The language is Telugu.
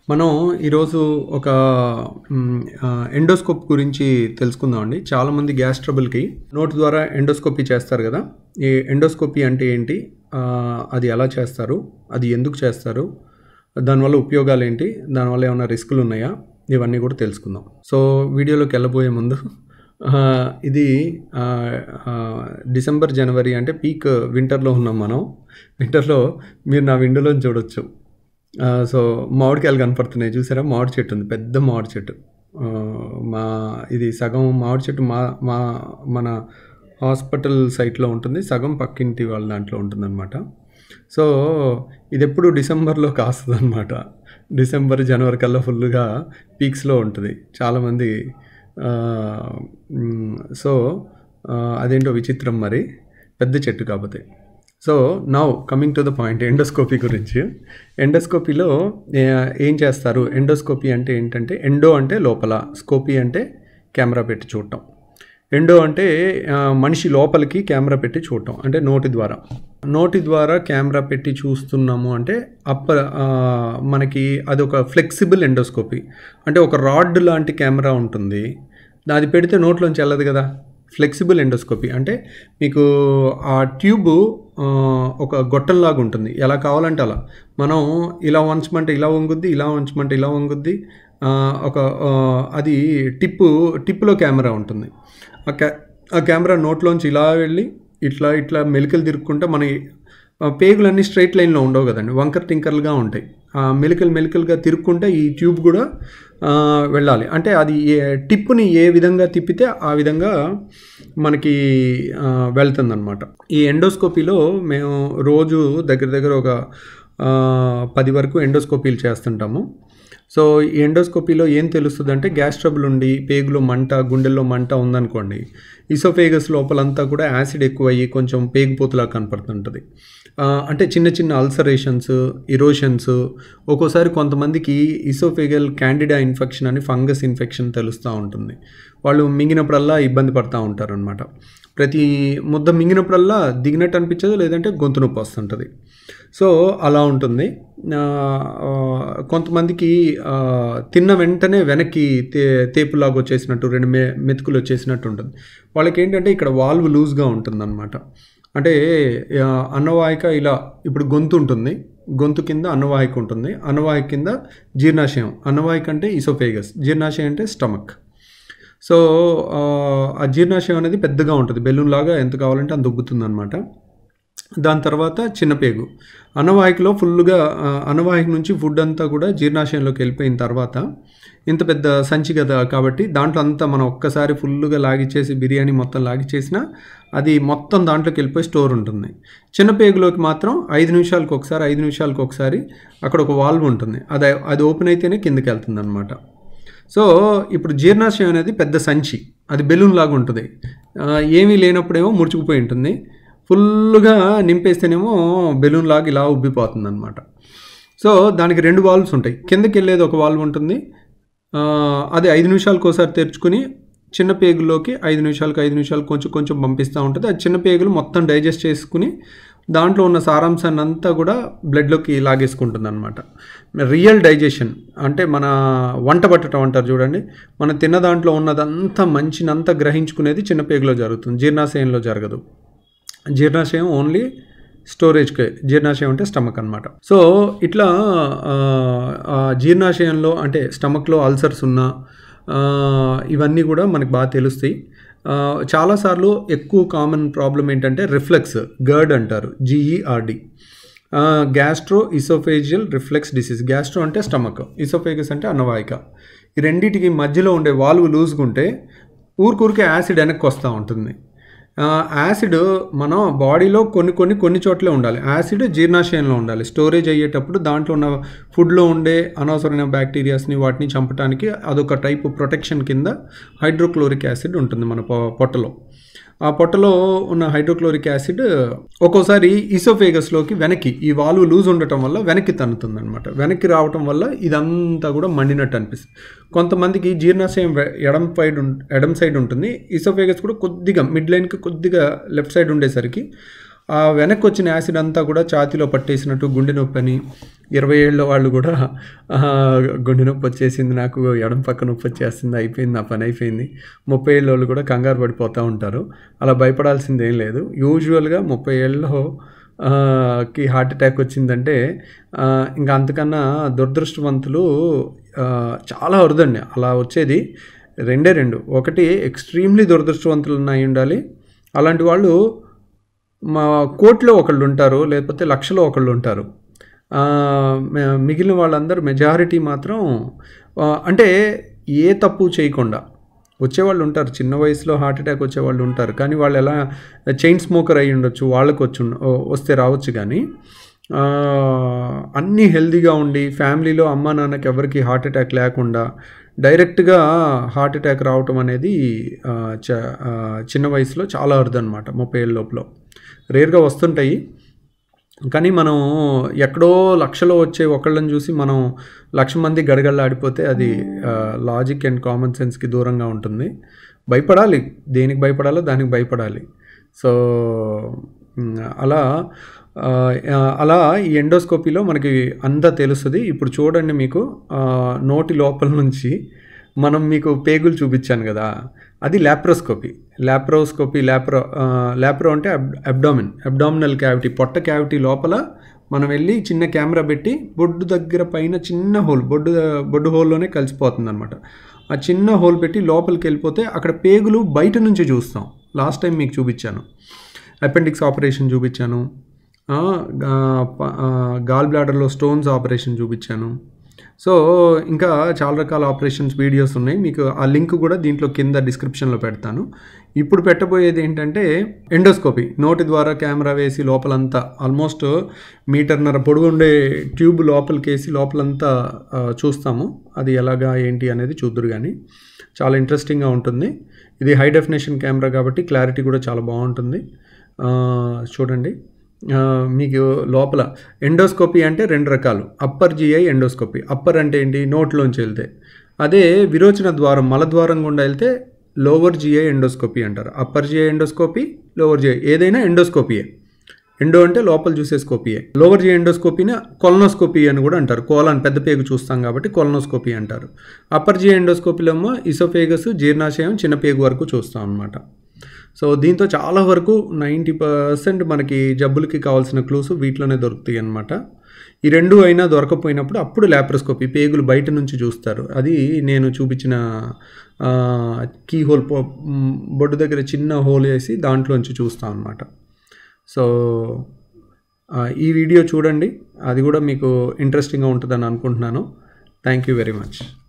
మనం ఈరోజు ఒక మ్, ఆ, ఎండోస్కోప్ గురించి తెలుసుకుందామండి చాలామంది గ్యాస్ ట్రబుల్కి నోటి ద్వారా ఎండోస్కోపీ చేస్తారు కదా ఈ ఎండోస్కోపీ అంటే ఏంటి ఆ, అది ఎలా చేస్తారు అది ఎందుకు చేస్తారు దానివల్ల ఉపయోగాలు ఏంటి దానివల్ల ఏమైనా రిస్కులు ఉన్నాయా ఇవన్నీ కూడా తెలుసుకుందాం సో వీడియోలోకి వెళ్ళబోయే ముందు ఆ, ఇది ఆ, ఆ, డిసెంబర్ జనవరి అంటే పీక్ వింటర్లో ఉన్నాం మనం వింటర్లో మీరు నా విండోలో చూడొచ్చు ఆ, సో మామిడికాయలు కనపడుతున్నాయి చూసారా మామిడి చెట్టు ఉంది పెద్ద మామిడి చెట్టు ఆ, మా ఇది సగం మామిడి చెట్టు మా మా మన హాస్పిటల్ సైట్లో ఉంటుంది సగం పక్కింటి వాళ్ళ దాంట్లో ఉంటుందన్నమాట సో ఇది ఎప్పుడు డిసెంబర్లో కాస్తుంది అనమాట డిసెంబర్ జనవరి కల్లా ఫుల్గా పీక్స్లో ఉంటుంది చాలామంది ఆ, మ్, సో ఆ, అదేంటో విచిత్రం మరి పెద్ద చెట్టు కాకపోతే so now coming to the point endoscopy గురించి ఎండోస్కోపీలో ఏ- ఏం చేస్తారు ఎండోస్కోపీ అంటే ఏంటంటే ఎండో అంటే లోపల స్కోపీ అంటే కెమెరా పెట్టి చూడటం ఎండో అంటే ఆ, మనిషి లోపలికి కెమెరా పెట్టి చూడటం అంటే నోటి ద్వారా నోటి ద్వారా కెమెరా పెట్టి చూస్తున్నాము అంటే అప్ప ఆ, మనకి అదొక ఫ్లెక్సిబుల్ ఎండోస్కోపీ అంటే ఒక రాడ్ లాంటి కెమెరా ఉంటుంది అది పెడితే నోట్లోంచి వెళ్ళదు కదా ఫ్లెక్సిబుల్ ఎండోస్కోపీ అంటే మీకు ఆ ట్యూబ్ ఆ, ఒక గొట్టంలాగా ఉంటుంది ఎలా కావాలంటే అలా మనం ఇలా వంచమంటే ఇలా వంగుద్ది ఇలా వంచమంటే ఇలా వంగుద్ది ఆ, ఒక ఆ, అది టిప్పు టిప్పులో కెమెరా ఉంటుంది ఆ కె ఆ కెమెరా నోట్లోంచి ఇలా వెళ్ళి ఇట్లా ఇట్లా మెలికలు తిరుక్కుంటే మన ఆ పేగులన్నీ స్ట్రైట్ లైన్లో ఉండవు కదండి వంకర్ టింకర్లుగా ఉంటాయి ఆ మెలికలు మెలికలుగా తిరుక్కుంటే ఈ ట్యూబ్ కూడా ఆ, వెళ్ళాలి అంటే అది ఏ టిప్పుని ఏ విధంగా తిప్పితే ఆ విధంగా మనకి వెళ్తుంది అనమాట ఈ ఎండోస్కోపీలో మేము రోజు దగ్గర దగ్గర ఒక ఆ, పది వరకు ఎండోస్కోపీలు చేస్తుంటాము సో ఈ ఎండోస్కోపీలో ఏం తెలుస్తుంది అంటే గ్యాస్ ట్రబుల్ ఉండి పేగులో మంట గుండెల్లో మంట ఉందనుకోండి ఇసోఫేగస్ లోపలంతా కూడా యాసిడ్ ఎక్కువయ్యి కొంచెం పేగుపోతులా కనపడుతుంటుంది ఆ, అంటే చిన్న చిన్న అల్సరేషన్స్ ఇరోషన్స్ ఒక్కోసారి కొంతమందికి ఇసోఫేగల్ క్యాండిడా ఇన్ఫెక్షన్ అని ఫంగస్ ఇన్ఫెక్షన్ తెలుస్తూ ఉంటుంది వాళ్ళు మింగినప్పుడల్లా ఇబ్బంది పడుతూ ఉంటారు అనమాట ప్రతి ముద్ద మింగినప్పుడల్లా దిగినట్టు అనిపించదు లేదంటే గొంతు నొప్పి వస్తుంటుంది సో అలా ఉంటుంది ఆ, ఆ, కొంతమందికి ఆ, తిన్న వెంటనే వెనక్కి తే తేపులాగా వచ్చేసినట్టు రెండు మె మెతుకులు వచ్చేసినట్టు ఉంటుంది వాళ్ళకి ఏంటంటే ఇక్కడ వాల్వ్ లూజ్గా ఉంటుందన్నమాట అంటే ఆ, అన్నవాహిక ఇలా ఇప్పుడు గొంతు ఉంటుంది గొంతు కింద అన్నవాహిక ఉంటుంది అన్నవాహిక కింద జీర్ణాశయం అన్నవాహిక అంటే ఇసోఫేగస్ జీర్ణాశయం అంటే స్టమక్ సో ఆ, ఆ జీర్ణాశయం అనేది పెద్దగా ఉంటుంది బెలూన్ లాగా ఎంత కావాలంటే అంత ఉబ్బుతుంది అనమాట దాని తర్వాత చిన్న పేగు అన్నవాహికలో ఫుల్గా ఆ, అన్నవాహిక నుంచి ఫుడ్ అంతా కూడా జీర్ణాశయంలోకి వెళ్ళిపోయిన తర్వాత ఇంత పెద్ద సంచి కదా కాబట్టి దాంట్లో అంతా మనం ఒక్కసారి ఫుల్గా లాగిచ్చేసి బిర్యానీ మొత్తం లాగిచ్చేసినా అది మొత్తం దాంట్లోకి వెళ్ళిపోయి స్టోర్ ఉంటుంది చిన్న పేగులోకి మాత్రం ఐదు నిమిషాలకు ఒకసారి ఐదు నిమిషాలకు ఒకసారి అక్కడ ఒక వాల్వ్ ఉంటుంది అది అది ఓపెన్ అయితేనే కిందకి వెళ్తుంది అనమాట సో ఇప్పుడు జీర్ణాశయం అనేది పెద్ద సంచి అది బెలూన్ లాగా ఉంటుంది ఆ, ఏమీ లేనప్పుడేమో ముడుచుకుపోయి ఉంటుంది ఫుల్గా నింపేస్తేనేమో బెలూన్ లాగా ఇలా ఉబ్బిపోతుంది అనమాట సో దానికి రెండు వాల్వ్స్ ఉంటాయి కిందకి వెళ్ళేది ఒక వాల్వ్ ఉంటుంది ఆ, అది ఐదు నిమిషాలకు ఒకసారి తెరుచుకుని చిన్న పేగుల్లోకి ఐదు నిమిషాలకు ఐదు నిమిషాలకు కొంచెం కొంచెం పంపిస్తూ ఉంటుంది అది చిన్న పేగులు మొత్తం డైజెస్ట్ చేసుకుని దాంట్లో ఉన్న సారాంశాన్ని అంతా కూడా బ్లడ్లోకి లాగేసుకుంటుంది అనమాట రియల్ డైజెషన్ అంటే మన వంట పట్టడం అంటారు చూడండి మన తిన్న దాంట్లో ఉన్నదంతా మంచినంతా గ్రహించుకునేది చిన్న పేగులో జరుగుతుంది జీర్ణాశయంలో జరగదు జీర్ణాశయం ఓన్లీ స్టోరేజ్కే జీర్ణాశయం అంటే స్టమక్ అనమాట సో ఇట్లా ఆ, ఆ జీర్ణాశయంలో అంటే స్టమక్లో అల్సర్స్ ఉన్నా ఆ, ఇవన్నీ కూడా మనకు బాగా తెలుస్తాయి ఆ, చాలాసార్లు ఎక్కువ కామన్ ప్రాబ్లం ఏంటంటే రిఫ్లెక్స్ గర్డ్ అంటారు GERD gastro esophageal reflex disease gastro అంటే స్టమక్ ఇసోఫేగస్ అంటే అన్నవాహిక ఈ రెండింటికి మధ్యలో ఉండే వాల్వ్ లూజ్గా ఉంటే ఊరికూరికే యాసిడ్ వెనక్కి వస్తూ ఉంటుంది ఆ, యాసిడ్ మన బాడీలో కొన్ని కొన్ని కొన్ని చోట్లే ఉండాలి యాసిడ్ జీర్ణాశయంలో ఉండాలి స్టోరేజ్ అయ్యేటప్పుడు దాంట్లో ఉన్న ఫుడ్లో ఉండే అనవసరమైన బ్యాక్టీరియాస్ని వాటిని చంపడానికి అదొక టైప్ ప్రొటెక్షన్ కింద హైడ్రోక్లోరిక్ యాసిడ్ ఉంటుంది మన పొ- పొట్టలో ఆ పొట్టలో ఉన్న హైడ్రోక్లోరిక్ యాసిడ్ ఒక్కోసారి ఈసోఫేగస్లోకి వెనక్కి ఈ వాల్వ్ లూజ్ ఉండటం వల్ల వెనక్కి తన్నుతుంది అనమాట వెనక్కి రావటం వల్ల ఇదంతా కూడా మండినట్టు అనిపిస్తుంది కొంతమందికి జీర్ణాశయం వె- ఎడం సైడ్ ఉం- ఎడం సైడ్ ఉంటుంది ఈసోఫేగస్ కూడా కొద్దిగా మిడ్ లైన్కి కొద్దిగా లెఫ్ట్ సైడ్ ఉండేసరికి ఆ వెనక్కి వచ్చిన యాసిడ్ అంతా కూడా ఛాతీలో పట్టేసినట్టు గుండె నొప్పి అని ఇరవై ఏళ్ళ వాళ్ళు కూడా "ఆ, గుండె నొప్పి వచ్చేసింది నాకు ఎడం పక్క నొప్పి వచ్చేస్తుంది అయిపోయింది నా పని అయిపోయింది ముప్పై ఏళ్ళ వాళ్ళు కూడా కంగారు పడిపోతూ ఉంటారు అలా భయపడాల్సింది ఏం లేదు యూజువల్గా ముప్పై ఏళ్ళలో ఆ, కి హార్ట్ అటాక్ వచ్చిందంటే ఆ, ఇంకా అంతకన్నా దురదృష్టవంతులు ఆ, చాలా అరుదండి అలా వచ్చేది రెండే రెండు ఒకటి ఎక్స్ట్రీమ్లీ దురదృష్టవంతులు అయి ఉండాలి అలాంటి వాళ్ళు మా కోట్లో ఒకళ్ళు ఉంటారు లేకపోతే లక్షలో ఒకళ్ళు ఉంటారు ఆ, మ- మిగిలిన వాళ్ళందరూ మెజారిటీ మాత్రం ఆ, అంటే ఏ తప్పు చేయకుండా వచ్చేవాళ్ళు ఉంటారు చిన్న వయసులో హార్ట్ అటాక్ వచ్చేవాళ్ళు ఉంటారు కానీ వాళ్ళు ఎలా చైన్ స్మోకర్ అయి ఉండొచ్చు వాళ్ళకి వచ్చి ఉండ- వస్తే రావచ్చు కానీ ఆ, అన్నీ హెల్తీగా ఉండి ఫ్యామిలీలో అమ్మ నాన్నకి ఎవరికి హార్ట్ అటాక్ లేకుండా డైరెక్ట్గా హార్ట్ అటాక్ రావటం అనేది ఆ, చ- ఆ, చిన్న వయసులో చాలా అరుదు అనమాట ముప్పై ఏళ్ళ లోపల రేర్గా వస్తుంటాయి కానీ మనం ఎక్కడో లక్షలో వచ్చే ఒకళ్ళని చూసి మనం లక్ష మంది గడగడలాడిపోతే అది లాజిక్ అండ్ కామన్ సెన్స్కి దూరంగా ఉంటుంది భయపడాలి దేనికి భయపడాలో దానికి భయపడాలి సో మ్, అలా ఆ, ఆ, అలా ఈ ఎండోస్కోపీలో మనకి అంతా తెలుస్తుంది ఇప్పుడు చూడండి మీకు ఆ, నోటి లోపల నుంచి మనం మీకు పేగులు చూపించాను కదా అది ల్యాప్రోస్కోపీ ల్యాప్రోస్కోపీ ల్యాప్రో ఆ, ల్యాప్రో అంటే అబ్ అబ్డామిన్ అబ్డామినల్ క్యావిటీ పొట్ట క్యావిటీ లోపల మనం వెళ్ళి చిన్న కెమెరా పెట్టి బొడ్డు దగ్గర పైన చిన్న హోల్ బొడ్డు బొడ్డు హోల్లోనే కలిసిపోతుంది అనమాట ఆ చిన్న హోల్ పెట్టి లోపలికి వెళ్ళిపోతే అక్కడ పేగులు బయట నుంచి చూస్తాం లాస్ట్ టైం మీకు చూపించాను అపెండిక్స్ ఆపరేషన్ చూపించాను ఆ, గా- ప- ఆ, గాల్ బ్లాడర్లో స్టోన్స్ ఆపరేషన్ చూపించాను సో ఇంకా చాలా రకాల ఆపరేషన్స్ వీడియోస్ ఉన్నాయి మీకు ఆ లింక్ కూడా దీంట్లో కింద డిస్క్రిప్షన్లో పెడతాను ఇప్పుడు పెట్టబోయేది ఏంటంటే ఎండోస్కోపీ నోటి ద్వారా కెమెరా వేసి లోపలంతా ఆల్మోస్ట్ మీటర్నర పొడుగు ఉండే ట్యూబ్ లోపలికి వేసి లోపలంతా ఆ, చూస్తాము అది ఎలాగా ఏంటి అనేది చూద్దరు కానీ చాలా ఇంట్రెస్టింగ్గా ఉంటుంది ఇది హై డెఫినేషన్ కెమెరా కాబట్టి క్లారిటీ కూడా చాలా బాగుంటుంది ఆ, చూడండి ఆ, మీకు లోపల ఎండోస్కోపీ అంటే రెండు రకాలు అప్పర్ జిఐ ఎండోస్కోపీ అప్పర్ అంటే ఏంటి నోట్లోంచి వెళ్తే అదే విరోచన ద్వారం మలద్వారం గుండా వెళ్తే లోవర్ జిఐ ఎండోస్కోపీ అంటారు upper GI endoscopy lower GI ఏదైనా ఎండోస్కోపీయే ఎండో అంటే లోపల చూసే స్కోపీయే లోవర్ జిఐ ఎండోస్కోపీని కొలనోస్కోపీ అని కూడా అంటారు కోలాన్ పెద్ద పేగు చూస్తాం కాబట్టి కొలనోస్కోపీ అంటారు అప్పర్ జిఐ ఎండోస్కోపీలో ఏమో ఇసోఫేగస్ జీర్ణాశయం చిన్న పేగు వరకు చూస్తాం అనమాట సో దీంతో చాలా వరకు నైంటీ పర్సెంట్ మనకి జబ్బులకి కావాల్సిన క్లూస్ వీటిలోనే దొరుకుతాయి అన్నమాట ఈ రెండు అయినా దొరకపోయినప్పుడు అప్పుడు ల్యాప్రోస్కోపీ పేగులు బయట నుంచి చూస్తారు అది నేను చూపించిన కీ హోల్ బొడ్డు దగ్గర చిన్న హోల్ వేసి దాంట్లోంచి చూస్తాం అనమాట సో ఆ, ఈ వీడియో చూడండి అది కూడా మీకు ఇంట్రెస్టింగ్గా ఉంటుందని అనుకుంటున్నాను థ్యాంక్ యూ వెరీ మచ్